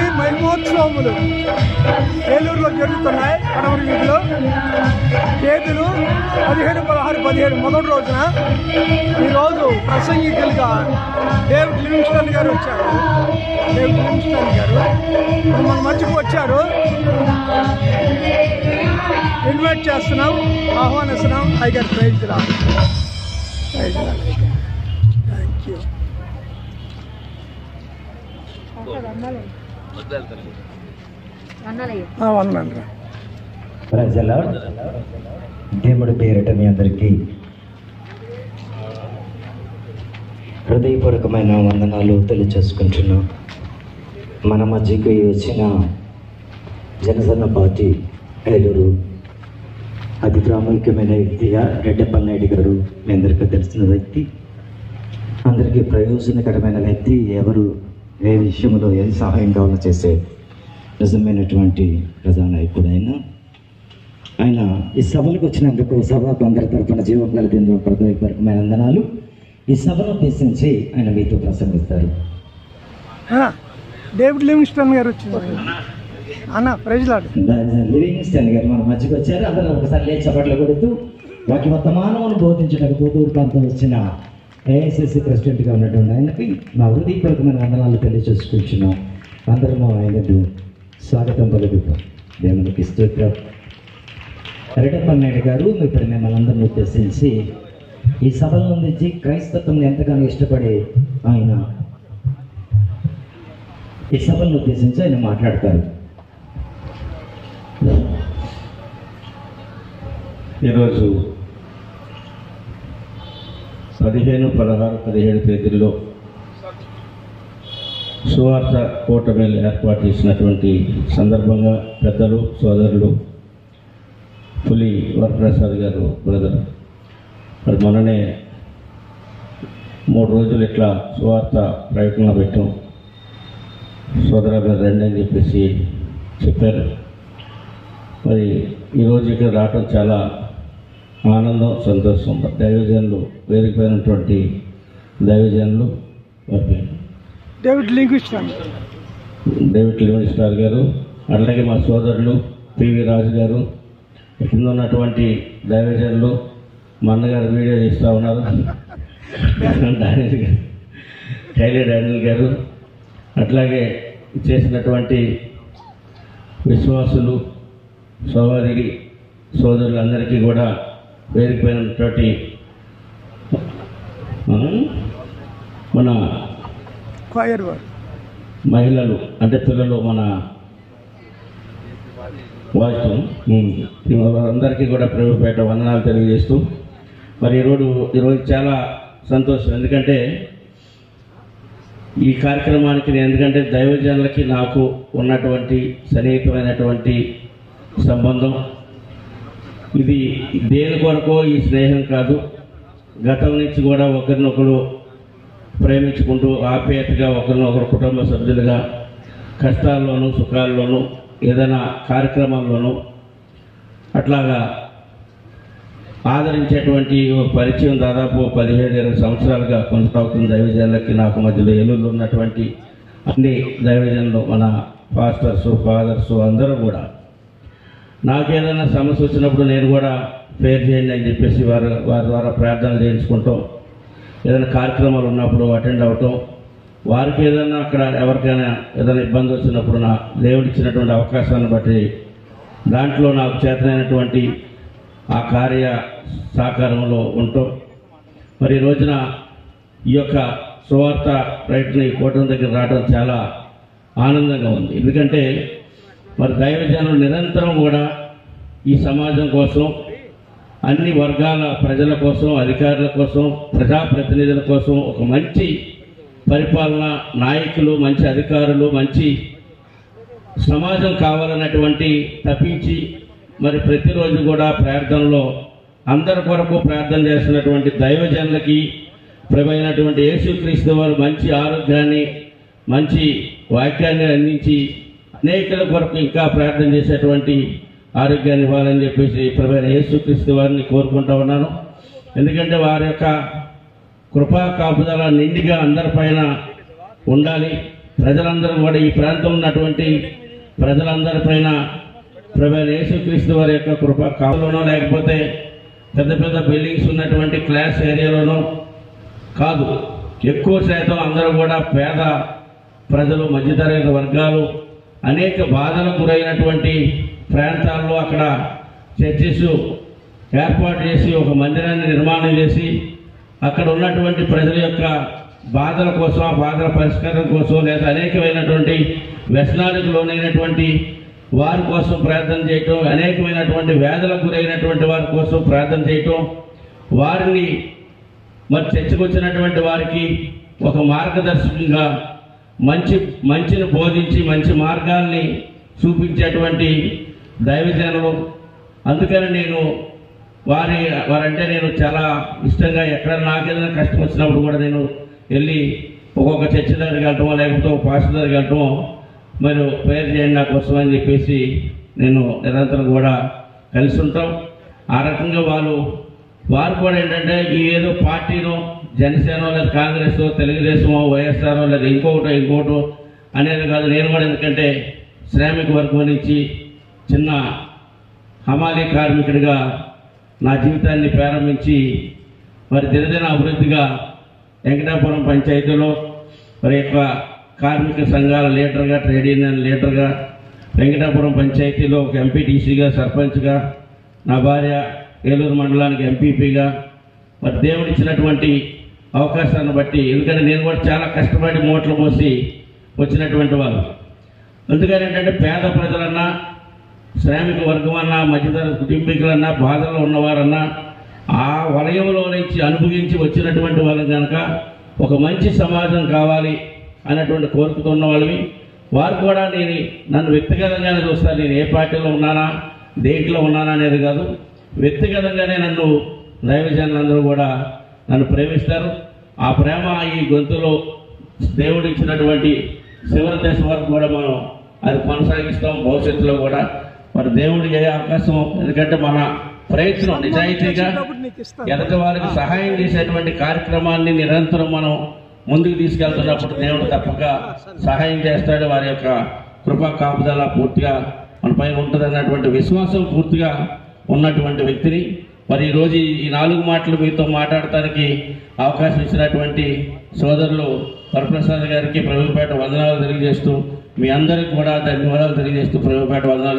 మహిమోత్సవములు ఏలూరులో జరుగుతున్నాయి కడవరి వీధిలో తేదీలు పదిహేడు పదహారు పదిహేడు మొదటి రోజున ఈరోజు ప్రసంగికులుగా డేవిడ్ లివింగ్స్టన్ గారు వచ్చారు డేవిడ్ లివింగ్స్టన్ గారు ఇప్పుడు మన మధ్యకు వచ్చారు ఇన్వైట్ చేస్తున్నాం ఆహ్వానిస్తున్నాం టైగర్ ప్రైజ్ రా ప్రైజ్ రా థ్యాంక్ యూ వందనండి రా ప్రజల దేవుడి పేరిట మీ అందరికీ హృదయపూర్వకమైన వందనాలు తెలియచేసుకుంటున్నాం మన మధ్యకి వచ్చిన జనసేన పార్టీ ఏలూరు అతి ప్రాముఖ్యమైన వ్యక్తిగా రెడ్డప్పల్ నాయుడు గారు మీ అందరికీ తెలిసిన వ్యక్తి అందరికీ ప్రయోజనకరమైన వ్యక్తి ఎవరు ఏ విషయంలో ఏ సహాయం కావాలో చేసే నిజమైనటువంటి ప్రధానాయకుడు ఆయన ఆయన ఈ సభలకు వచ్చినందుకు సభకు అందరి తరఫున జీవం కలిపేందుకు హృదయపూర్వకమైన వందనాలు ఈ సభను ఉద్దేశించి ఆయన మీతో ప్రసంగిస్తారు అన్న, డేవిడ్ లివింగ్స్టన్ గారు వచ్చింది అన్న ప్రైజ్ లాడు లివింగ్స్టన్ గారు మన మధ్యకి వచ్చారు అందరూ ఒకసారి లేచి చప్పట్లు కొడుతూ వాకి వర్తమానమును బోధించడానికి పోతూరు ప్రాంతం వచ్చిన ఏఐసిసి ప్రెసిడెంట్గా ఉన్నటువంటి ఆయనకి మా హృదయపూర్వకమైన వందనాలు తెలియజేసుకుంటున్నాం అందరము ఆయనకు స్వాగతం పలుకుతాం దేవునికి స్తోత్రం రెడ్డప్పల్ నాయుడు గారు ఇప్పుడు మిమ్మల్ని అందరిని ఉద్దేశించి ఈ సభల నుంచి క్రైస్తత్వం ఎంతగానో ఇష్టపడే ఆయన ఈ సభలను ఉద్దేశించి ఆయన మాట్లాడతారు ఈరోజు పదిహేను పదహారు పదిహేడు తేదీల్లో సువార్త కూటమిలు ఏర్పాటు చేసినటువంటి సందర్భంగా పెద్దలు సోదరులు పులి వరప్రసాద్ గారు బ్రదర్ మరి మొన్ననే మూడు రోజులు ఇట్లా సువార్త ప్రయత్నంలో పెట్టాం సోదర గారు రండి అని చెప్పేసి చెప్పారు మరి ఈరోజు ఇక్కడ రావటం చాలా ఆనందం సంతోషం దైవజనులు వేదికైనటువంటి దైవజనులు వారి డేవిడ్ లివింగ్స్టన్ డేవిడ్ లివింగ్స్టార్ గారు అలాగే మా సోదరులు పివి రాజు గారు కింద ఉన్నటువంటి దైవజనులు మా అన్నగారు వీడియో తీస్తూ ఉన్నారు డానియల్ గారు కైలే డానియల్ గారు అట్లాగే చేసినటువంటి విశ్వాసులు సోదరి సోదరులందరికీ కూడా వేదికైనటువంటి మన క్వైర్ వారు మహిళలు అంటే పిల్లలు మన వాయిస్ అందరికీ కూడా ప్రభుపేట వందనాలు తెలియజేస్తూ మరి ఈరోజు ఈరోజు చాలా సంతోషం ఎందుకంటే ఈ కార్యక్రమానికి నేను ఎందుకంటే దైవజనులకి నాకు ఉన్నటువంటి సన్నిహితమైనటువంటి సంబంధం ఇది దేని కొరకో ఈ స్నేహం కాదు గతం నుంచి కూడా ఒకరినొకరు ప్రేమించుకుంటూ ఆప్యాయతగా ఒకరినొకరు కుటుంబ సభ్యులుగా కష్టాల్లోనూ సుఖాల్లోనూ ఏదైనా కార్యక్రమాల్లోనూ అట్లాగా ఆదరించేటువంటి ఒక పరిచయం దాదాపు పదిహేడు ఇరవై సంవత్సరాలుగా కొనసాగుతున్న దైవజనులకి నాకు మధ్యలో ఏలూరులో ఉన్నటువంటి అన్ని దైవజనులు మన పాస్టర్స్ ఫాదర్స్ అందరూ కూడా నాకేదైనా సమస్య వచ్చినప్పుడు నేను కూడా ఫేర్ చేయండి అని చెప్పేసి వారి వారి ద్వారా ప్రార్థనలు చేయించుకుంటాం ఏదైనా కార్యక్రమాలు ఉన్నప్పుడు అటెండ్ అవటం వారికి ఏదైనా అక్కడ ఎవరికైనా ఏదైనా ఇబ్బంది వచ్చినప్పుడు నా దేవుడు ఇచ్చినటువంటి అవకాశాన్ని బట్టి దాంట్లో నాకు చేతనైనటువంటి ఆ కార్య సహకారంలో ఉంటూ మరి ఈ రోజున ఈ యొక్క సువార్త ప్రయత్నం ఈ కూటమి దగ్గర రావడం చాలా ఆనందంగా ఉంది ఎందుకంటే మరి దైవజనులు నిరంతరం కూడా ఈ సమాజం కోసం అన్ని వర్గాల ప్రజల కోసం అధికారుల కోసం ప్రజాప్రతినిధుల కోసం ఒక మంచి పరిపాలన నాయకులు మంచి అధికారులు మంచి సమాజం కావాలన్నటువంటి తప్పించి మరి ప్రతిరోజు కూడా ప్రార్థనలో అందరి కొరకు ప్రార్థన చేస్తున్నటువంటి దైవజనులకి ప్రభైనటువంటి యేసుక్రీస్తు వారు మంచి ఆరోగ్యాన్ని మంచి వాక్యాన్ని అందించి అనేకుల కొరకు ఇంకా ప్రార్థన చేసేటువంటి ఆరోగ్యాన్ని ఇవ్వాలని చెప్పేసి ప్రభైన యేసుక్రీస్తు వారిని కోరుకుంటా ఉన్నాను ఎందుకంటే వారి యొక్క కృపా కాపుదల నిండిగా అందరిపైన ఉండాలి ప్రజలందరూ కూడా ఈ ప్రాంతంలో ఉన్నటువంటి ప్రజలందరిపైన ప్రభు యేసుక్రీస్తు వారి యొక్క కృప కాలంలోనో లేకపోతే పెద్ద పెద్ద బిల్డింగ్స్ ఉన్నటువంటి క్లాస్ ఏరియాలోనో కాదు ఎక్కువ శాతం అందరూ కూడా పేద ప్రజలు మధ్యతరగతి వర్గాలు అనేక బాధలకు గురైనటువంటి ప్రాంతాల్లో అక్కడ చర్చెస్ ఏర్పాటు చేసి ఒక మందిరాన్ని నిర్మాణం చేసి అక్కడ ఉన్నటువంటి ప్రజల యొక్క బాధల కోసం ఆ బాధల పరిష్కారం కోసం లేదా అనేకమైనటువంటి వ్యసనాలకు లోనైనటువంటి వారి కోసం ప్రార్థన చేయటం అనేకమైనటువంటి వ్యాధులకు గురైనటువంటి వారి కోసం ప్రార్థన చేయటం వారిని మరి చర్చకొచ్చినటువంటి వారికి ఒక మార్గదర్శకంగా మంచి మంచిని బోధించి మంచి మార్గాల్ని చూపించేటువంటి దైవజనులు అందుకని నేను వారి వారంటే నేను చాలా ఇష్టంగా ఎక్కడ నాకేదైనా కష్టం వచ్చినప్పుడు కూడా నేను వెళ్ళి ఒక్కొక్క చర్చి దగ్గరికి వెళ్ళటమో లేకపోతే ఒక పాస్టర్ దగ్గరికి వెళ్ళటమో మీరు ప్రేయర్ చేయండి నా కోసం అని చెప్పేసి నేను నిరంతరం కూడా కలిసి ఉంటాం ఆ రకంగా వాళ్ళు వారు కూడా ఏంటంటే ఈ ఏదో పార్టీనో జనసేన లేదా కాంగ్రెస్ తెలుగుదేశమో వైఎస్ఆర్ లేదా ఇంకొకటో ఇంకొకటో అనేది కాదు నేను కూడా ఎందుకంటే శ్రామిక వర్గం నుంచి చిన్న హమాలీ కార్మికుడిగా నా జీవితాన్ని ప్రారంభించి మరి దినదిన అభివృద్ధిగా వెంకటాపురం పంచాయతీలో మరి యొక్క కార్మిక సంఘాల లీడర్గా ట్రేడ్ యూనియన్ లీడర్గా వెంకటాపురం పంచాయతీలో ఒక ఎంపీటీసీగా సర్పంచ్గా నా భార్య ఏలూరు మండలానికి ఎంపీపీగా మరి దేవుడు ఇచ్చినటువంటి అవకాశాన్ని బట్టి ఎందుకంటే నేను కూడా చాలా కష్టపడి మూటలు మోసి వచ్చినటువంటి వాళ్ళు అందుకని ఏంటంటే పేద ప్రజలన్నా శ్రామిక వర్గం అన్నా మధ్యతరగతి కుటుంబీకులన్నా బాధల్లో ఉన్నవారన్నా ఆ వలయంలో నుంచి అనుభవించి వచ్చినటువంటి వాళ్ళం కనుక ఒక మంచి సమాజం కావాలి అన్నటువంటి కోరికతో ఉన్న వాళ్ళవి వారు కూడా నేను నన్ను వ్యక్తిగతంగానే చూస్తారు నేను ఏ పార్టీలో ఉన్నానా దేంట్లో ఉన్నానా అనేది కాదు వ్యక్తిగతంగానే నన్ను దైవజనులందరూ కూడా నన్ను ప్రేమిస్తారు ఆ ప్రేమ ఈ గొంతులో దేవుడు ఇచ్చినటువంటి చివరి దశ వరకు కూడా మనం అది కొనసాగిస్తాం భవిష్యత్తులో కూడా మరి దేవుడికి ఏ అవకాశం ఎందుకంటే మన ప్రయత్నం నిజాయితీగా ఎదటి వారికి సహాయం చేసేటువంటి కార్యక్రమాన్ని నిరంతరం మనం ముందుకు తీసుకెళ్తున్నప్పుడు దేవుడు తప్పక సహాయం చేస్తాడు వారి యొక్క కృపా కాపుదల పూర్తిగా మన పైన ఉంటుంది అన్నటువంటి విశ్వాసం పూర్తిగా ఉన్నటువంటి వ్యక్తిని మరి ఈరోజు ఈ నాలుగు మాటలు మీతో మాట్లాడటానికి అవకాశం ఇచ్చినటువంటి సోదరులు వరప్రసాద్ గారికి ప్రభుపేట వందనాలు తెలియజేస్తూ మీ అందరికి కూడా ధన్యవాదాలు తెలియజేస్తూ ప్రభుపేట వందనాలు